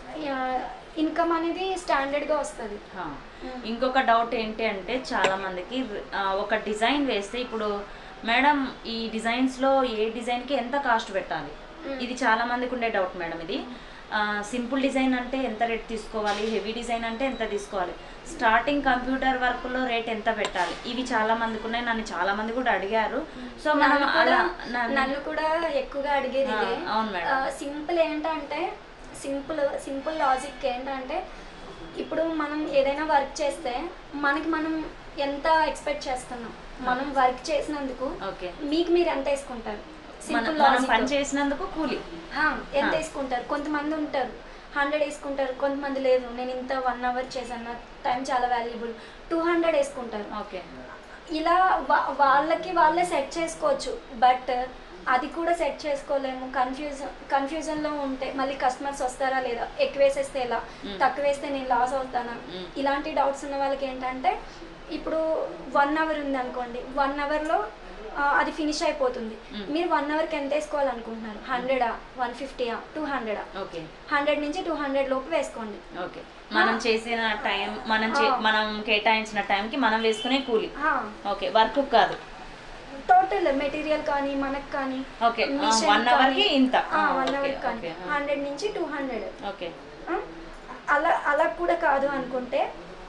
ఇన్కమ్ అనేది స్టాండర్డ్గా వస్తుంది హా. ఇంకొక డౌట్ ఏంటి అంటే చాలా మందికి ఆ, ఒక డిజైన్ వేస్తే ఇప్పుడు మేడం ఈ డిజైన్స్ లో ఏ డిజైన్ కి ఎంత కాస్ట్ పెట్టాలి ఇది చాలా మందికి ఉండే డౌట్ మేడం ఇది సింపుల్ డిజైన్ అంటే ఎంత రేట్ తీసుకోవాలి హెవీ డిజైన్ అంటే ఎంత తీసుకోవాలి స్టార్టింగ్ కంప్యూటర్ వర్క్ లో రేట్ ఎంత పెట్టాలి ఇవి చాలా మందికి ఉన్నాయి నన్ను చాలా మంది కూడా అడిగారు సో మనం నన్ను కూడా అలా నన్ను- నన్ను కూడా ఎక్కువగా అడిగేది ఆ, అవును మేడం. సింపుల్ ఏంటంటే సింపుల్ సింపుల్ లాజిక్ ఏంటంటే ఇప్పుడు మనం ఏదైనా వర్క్ చేస్తే మనకి మనం ఎంత ఎక్స్పెక్ట్ చేస్తున్నాం మనం వర్క్ చేసినందుకు ఓకే మీకు మీరు ఎంత వేసుకుంటారు మనం సింపుల్ మనం పని లాజిక్ చేసినందుకు కూలి ఎంత ఆ. వేసుకుంటారు కొంతమంది ఉంటారు హండ్రెడ్ వేసుకుంటారు కొంతమంది లేదు నేను ఇంత వన్ అవర్ చేశాను నా టైం చాలా వాల్యుబుల్ టూ హండ్రెడ్ వేసుకుంటారు ఓకే ఇలా వా- వాళ్ళకి వాళ్ళే సెట్ చేసుకోవచ్చు బట్ అది కూడా సెట్ చేసుకోలేము కన్ఫ్యూజన్ కన్ఫ్యూజన్లో ఉంటే మళ్ళీ కస్టమర్స్ వస్తారా లేదా ఎక్కువ వేసేస్తే ఎలా తక్కువ వేస్తే నేను లాస్ అవుతానా Mm. ఇలాంటి డౌట్స్ ఉన్న వాళ్ళకి ఏంటంటే ఇప్పుడు వన్ అవర్ ఉంది అనుకోండి వన్ అవర్లో అది ఫినిష్ అయిపోతుంది Mm. మీరు వన్ అవర్కి ఎంత వేసుకోవాలనుకుంటున్నారు హండ్రెడా వన్ ఫిఫ్టీయా టూ హండ్రెడా ఓకే హండ్రెడ్ నుంచి టూ హండ్రెడ్ లోపు వేసుకోండి ఓకే మనం చేసిన టైం మనం చే- ఆ. మనం కేటాయించిన టైంకి మనం వేసుకునే కూలి హా, ఓకే వర్క్ కాదు టోటల్ మెటీరియల్ కానీ మనకు కానీ ఓకే ఆ, మిషన్ one hour కి కానీ, ఇంత. ఆ, ఆ, వన్ ఓకే, అవర్ కానీ ఓకే, ఆ. హండ్రెడ్ నుంచి టూ హండ్రెడ్ ఓకే అలా అలా కూడా కాదు అనుకుంటే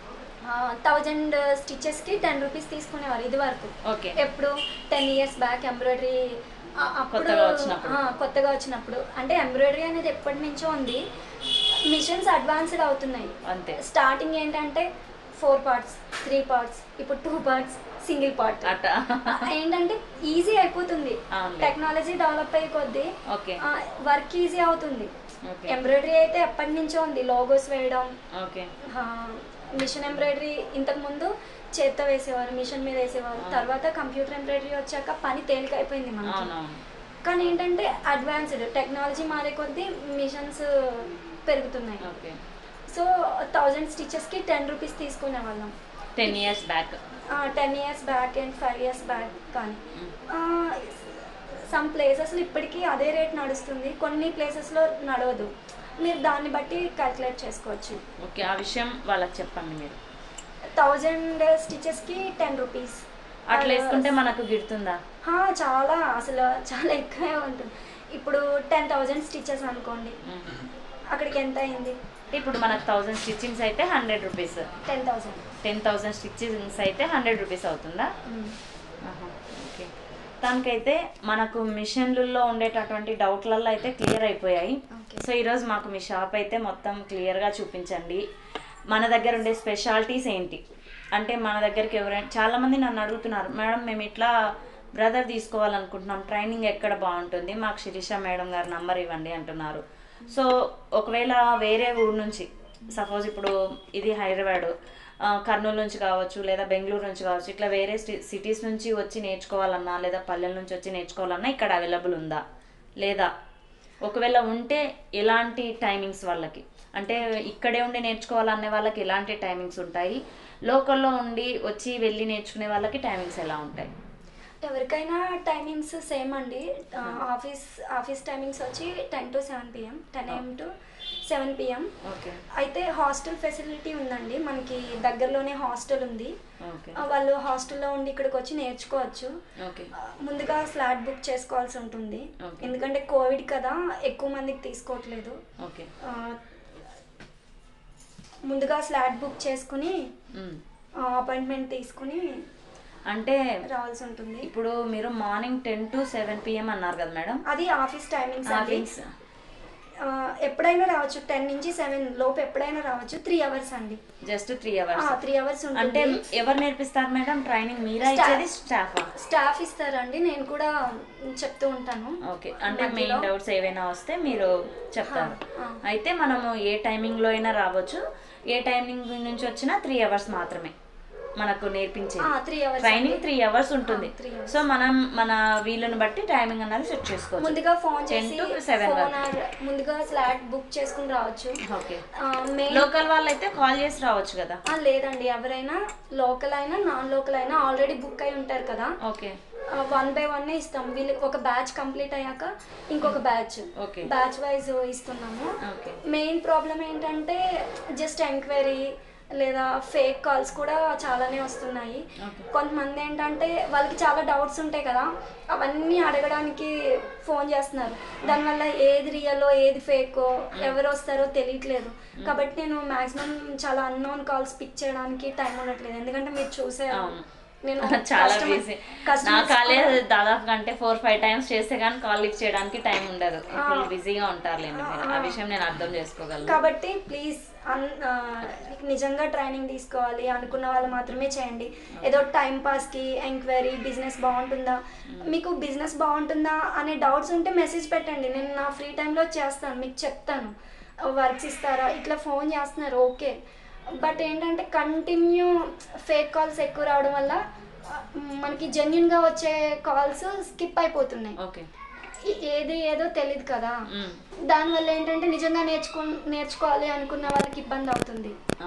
థౌజండ్ స్టిచెస్కి టెన్ రూపీస్ తీసుకునేవారు ఇది వరకు ఓకే ఎప్పుడు టెన్ ఇయర్స్ బ్యాక్ ఎంబ్రాయిడరీ అప్పుడు కొత్తగా వచ్చినప్పుడు. ఆ, కొత్తగా వచ్చినప్పుడు అంటే ఎంబ్రాయిడరీ అనేది ఎప్పటి నుంచో ఉంది మిషన్స్ అడ్వాన్స్డ్ అవుతున్నాయి అంతే స్టార్టింగ్ ఏంటంటే ఫోర్ పార్ట్స్ త్రీ పార్ట్స్ ఇప్పుడు టూ పార్ట్స్ సింగిల్ పార్ట్ అట్ట ఏంటంటే ఈజీ అయిపోతుంది అవునులే. టెక్నాలజీ డెవలప్ అయ్యే కొద్దీ ఓకే వర్క్ ఈజీ అవుతుంది ఓకే ఎంబ్రాయిడరీ అయితే ఎప్పటి నుంచో ఉంది లోగోస్ వేయడం ఓకే మిషన్ ఎంబ్రాయిడరీ ఇంతకు ముందు చేత్తో వేసేవారు మిషన్ మీద వేసేవారు ఆ. తర్వాత కంప్యూటర్ ఎంబ్రాయిడరీ వచ్చాక పని తేలికైపోయింది మనకి అవునవును కానీ ఏంటంటే అడ్వాన్స్డ్ టెక్నాలజీ మారే కొద్దీ మిషన్స్ పెరుగుతున్నాయి ఓకే సో థౌజండ్ స్టిచెస్కి టెన్ రూపీస్ తీసుకునే వాళ్ళం ten years back ten years back and five years back కానీ సమ్ ప్లేసెస్లో ఇప్పటికీ అదే రేట్ నడుస్తుంది కొన్ని ప్లేసెస్లో నడవదు మీరు దాన్ని బట్టి క్యాల్కులేట్ చేసుకోవచ్చు ఓకే ఆ విషయం వాళ్ళకి చెప్పండి మీరు థౌజండ్ స్టిచెస్కి టెన్ రూపీస్ అట్లా వేసుకుంటే మనకు గిడుతుందా చాలా అసలు చాలా ఎక్కువే ఉంటుంది ఇప్పుడు టెన్ థౌజండ్ స్టిచెస్ అనుకోండి అక్కడికి ఎంత అయింది ఇప్పుడు మనకు థౌజండ్ స్టిచ్చింగ్స్ అయితే hundred rupees ten thousand ten thousand stitchings అయితే హండ్రెడ్ రూపీస్ అవుతుందా ఆహా, ఓకే దానికైతే మనకు మిషన్లలో ఉండేటటువంటి డౌట్లలో అయితే క్లియర్ అయిపోయాయి ఓకే సో ఈరోజు మాకు మీ షాప్ అయితే మొత్తం క్లియర్గా చూపించండి మన దగ్గర ఉండే స్పెషాలిటీస్ ఏంటి అంటే మన దగ్గరికి ఎవరైనా చాలామంది నన్ను అడుగుతున్నారు మేడం మేము ఇట్లా బ్రదర్ తీసుకోవాలనుకుంటున్నాం ట్రైనింగ్ ఎక్కడ బాగుంటుంది మాకు శిరీష మేడం గారి నంబర్ ఇవ్వండి అంటున్నారు సో ఒకవేళ వేరే ఊరు నుంచి సపోజ్ ఇప్పుడు ఇది హైదరాబాద్ ఆ, కర్నూలు నుంచి కావచ్చు లేదా బెంగళూరు నుంచి కావచ్చు ఇట్లా వేరే సిటీస్ నుంచి వచ్చి నేర్చుకోవాలన్నా లేదా పల్లెల నుంచి వచ్చి నేర్చుకోవాలన్నా ఇక్కడ అవైలబుల్ ఉందా లేదా ఒకవేళ ఉంటే ఎలాంటి టైమింగ్స్ వాళ్ళకి అంటే ఇక్కడే ఉండి నేర్చుకోవాలనే వాళ్ళకి ఎలాంటి టైమింగ్స్ ఉంటాయి లోకల్లో ఉండి వచ్చి వెళ్ళి నేర్చుకునే వాళ్ళకి టైమింగ్స్ ఎలా ఉంటాయి ఎవరికైనా టైమింగ్స్ సేమ్ అండి ఆ, ఆఫీస్ ఆఫీస్ టైమింగ్స్ వచ్చి ten to seven PM ten AM to seven PM okay అయితే హాస్టల్ ఫెసిలిటీ ఉందండి మనకి దగ్గరలోనే హాస్టల్ ఉంది ఓకే ఆ, వాళ్ళు హాస్టల్లో ఉండి ఇక్కడికి వచ్చి నేర్చుకోవచ్చు ఓకే ఆ, ముందుగా స్లాట్ బుక్ చేసుకోవాల్సి ఉంటుంది Okay. ఎందుకంటే కోవిడ్ కదా ఎక్కువ మందికి తీసుకోవట్లేదు ఓకే ఆ, ముందుగా స్లాట్ బుక్ చేసుకుని మ్. అపాయింట్మెంట్ తీసుకుని అంటే రావాల్సి ఉంటుంది ఇప్పుడు మీరు morning ten to seven PM అన్నారు కదా మేడం అది ఆఫీస్ టైమింగ్స్ అండి ఆఫీస్ ఆ, ఎప్పుడైనా రావచ్చు టెన్ నుంచి సెవెన్ లోపు ఎప్పుడైనా రావచ్చు త్రీ అవర్స్ అండి just three hours three hours అంటే ఉంటుంది ఎవరు నేర్పిస్తారు మేడం ట్రైనింగ్ మీరా Staff. ఇచ్చేది స్టాఫా స్టాఫ్ ఇస్తారండి నేను కూడా చెప్తూ ఉంటాను ఓకే అంటే మధ్యలో- మెయిన్ డౌట్స్ ఏవైనా వస్తే మీరు చెప్తారు ఆ, ఆ. అయితే మనము ఏ టైమింగ్లో అయినా రావచ్చు ఏ టైమింగ్ నుంచి వచ్చినా త్రీ అవర్స్ మాత్రమే మనకు నేర్పించేది three hours training three hours ఉంటుంది ఆ, three hours. సో మనం మన వీళ్ళని బట్టి టైమింగ్ అన్నది సెట్ చేసుకోవచ్చు ముందుగా ఫోన్ 10 చేసి to 7 ఫోన్ వరకు. ముందుగా స్లాట్ బుక్ చేసుకుని రావచ్చు ఓకే మెయిన్ లోకల్ వాళ్ళైతే కాల్ చేసి రావచ్చు కదా లేదండి ఎవరైనా లోకల్ అయినా నాన్ లోకల్ అయినా ఆల్రెడీ బుక్ అయి ఉంటారు కదా ఓకే వన్ బై వన్ ఇస్తాం వీళ్ళకి ఒక బ్యాచ్ కంప్లీట్ అయ్యాక ఇంకొక బ్యాచ్ ఓకే బ్యాచ్ వైజ్ ఇస్తున్నాము ఓకే మెయిన్ ప్రాబ్లం ఏంటంటే జస్ట్ ఎంక్వైరీ లేదా ఫేక్ కాల్స్ కూడా చాలానే వస్తున్నాయి ఓకే కొంతమంది ఏంటంటే వాళ్ళకి చాలా డౌట్స్ ఉంటాయి కదా అవన్నీ అడగడానికి ఫోన్ చేస్తున్నారు దానివల్ల ఏది రియలో ఏది ఫేకో ఎవరు వస్తారో తెలియట్లేదు కాబట్టి నేను మాక్సిమం చాలా అన్నోన్ కాల్స్ పిక్ చేయడానికి టైం ఉండట్లేదు ఎందుకంటే మీరు చూసే అవును. నేను చాలా customer- బిజీ నా customers కాలే కూడా- దాదాపు అంటే ఫోర్ ఫైవ్ టైమ్స్ చేస్తే కానీ కాల్ లిఫ్ట్ చేయడానికి టైం ఉండదు ఫుల్ బిజీగా ఉంటారులేండి మీరు ఆ విషయం నేను అర్థం చేసుకోగలను కాబట్టి ప్లీజ్ అన్ ఆ, నిజంగా ట్రైనింగ్ తీసుకోవాలి అనుకున్న వాళ్ళు మాత్రమే చేయండి ఏదో టైం పాస్కి ఎంక్వైరీ బిజినెస్ బాగుంటుందా మీకు బిజినెస్ బాగుంటుందా అనే డౌట్స్ ఉంటే మెసేజ్ పెట్టండి నేను నా ఫ్రీ టైంలో చేస్తాను మీకు చెప్తాను వర్క్స్ ఇస్తారా ఇట్లా ఫోన్ చేస్తున్నారు ఓకే బట్ ఏంటంటే కంటిన్యూ ఫేక్ కాల్స్ ఎక్కువ రావడం వల్ల ఆ, మనకి జెన్యున్గా వచ్చే కాల్స్ స్కిప్ అయిపోతున్నాయి ఓకే ఈ- ఏది ఏదో తెలియదు కదా మ్మ్. దానివల్ల ఏంటంటే నిజంగా నేర్చుకో నేర్చుకోవాలి అనుకున్న వాళ్ళకి ఇబ్బంది అవుతుంది ఆ.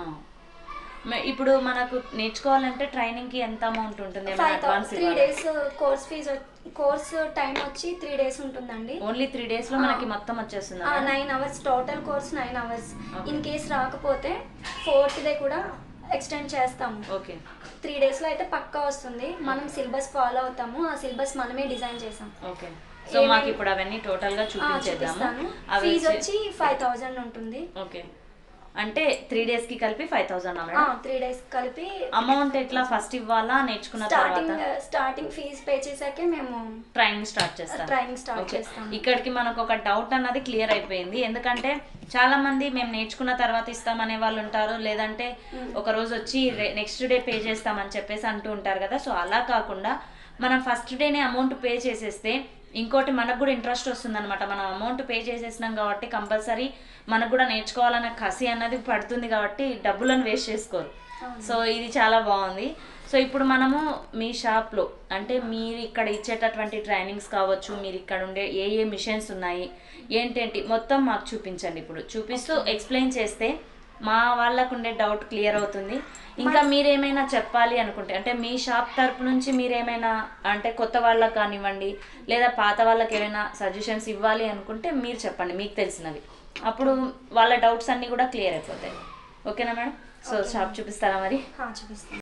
మే- ఇప్పుడు మనకు నేర్చుకోవాలంటే ట్రైనింగ్ కి ఎంత అమౌంట్ ఉంటుంది ఏమైనా five advance three days course fee course time వచ్చి త్రీ డేస్ ఉంటుందండి ఓన్లీ త్రీ డేస్ లో మనకి మొత్తం వచ్చేస్తుంది nine hours total course nine hours Okay. In case రాకపోతే ఫోర్త్ డే కూడా ఎక్స్టెండ్ చేస్తాము ఓకే త్రీ డేస్లో అయితే పక్కా వస్తుంది మనం సిలబస్ ఫాలో అవుతాము ఆ సిలబస్ మనమే డిజైన్ చేసాం ఓకే సో ఏమేం- మాకు ఇప్పుడు అవన్నీ టోటల్ గా ఆ, చూపించేద్దాము చూపిస్తాను అవి ఫీజు వచ్చి- వచ్చి ఫైవ్ థౌజండ్ ఉంటుంది ఓకే అంటే త్రీ డేస్ కి కలిపి five thousand madam three days కలిపి అమౌంట్ ఎట్లా ఫస్ట్ ఇవ్వాలా నేర్చుకున్న స్టార్టింగ్ తర్వాత స్టార్టింగ్ ఫీజ్ పే చేసాకే మేము ట్రైనింగ్ స్టార్ట్ చేస్తాం ట్రైనింగ్ స్టార్ట్ ఓకే. చేస్తాం ఇక్కడికి మనకు ఒక డౌట్ అన్నది క్లియర్ అయిపోయింది ఎందుకంటే చాలా మంది మేము నేర్చుకున్న తర్వాత ఇస్తామనే వాళ్ళు ఉంటారు లేదంటే ఒక రోజు వచ్చి నెక్స్ట్ డే పే చేస్తామని చెప్పేసి అంటూ ఉంటారు కదా సో అలా కాకుండా మనం ఫస్ట్ డేనే అమౌంట్ పే చేసేస్తే ఇంకోటి మనకు కూడా ఇంట్రెస్ట్ వస్తుంది అనమాట మనం అమౌంట్ పే చేసేసినాం కాబట్టి కంపల్సరీ మనకు కూడా నేర్చుకోవాలన్న కసి అన్నది పడుతుంది కాబట్టి డబ్బులను వేస్ట్ చేసుకోరు సో ఇది చాలా బాగుంది సో ఇప్పుడు మనము మీ షాప్లో అంటే మీరు ఇక్కడ ఇచ్చేటటువంటి ట్రైనింగ్స్ కావచ్చు మీరు ఇక్కడ ఉండే ఏ ఏ మిషన్స్ ఉన్నాయి ఏంటేంటి మొత్తం మాకు చూపించండి ఇప్పుడు చూపిస్తూ ఎక్స్ప్లెయిన్ చేస్తే మా వాళ్ళకు ఉండే డౌట్ క్లియర్ అవుతుంది ఇంకా మీరేమైనా చెప్పాలి అనుకుంటే అంటే మీ షాప్ తరపు నుంచి మీరేమైనా అంటే కొత్త వాళ్ళకి కానివ్వండి లేదా పాత వాళ్ళకి ఏమైనా సజెషన్స్ ఇవ్వాలి అనుకుంటే మీరు చెప్పండి మీకు తెలిసినవి అప్పుడు వాళ్ళ డౌట్స్ అన్నీ కూడా క్లియర్ అయిపోతాయి ఓకేనా మేడం సో షాప్ చూపిస్తారా మరి హా, చూపిస్తాను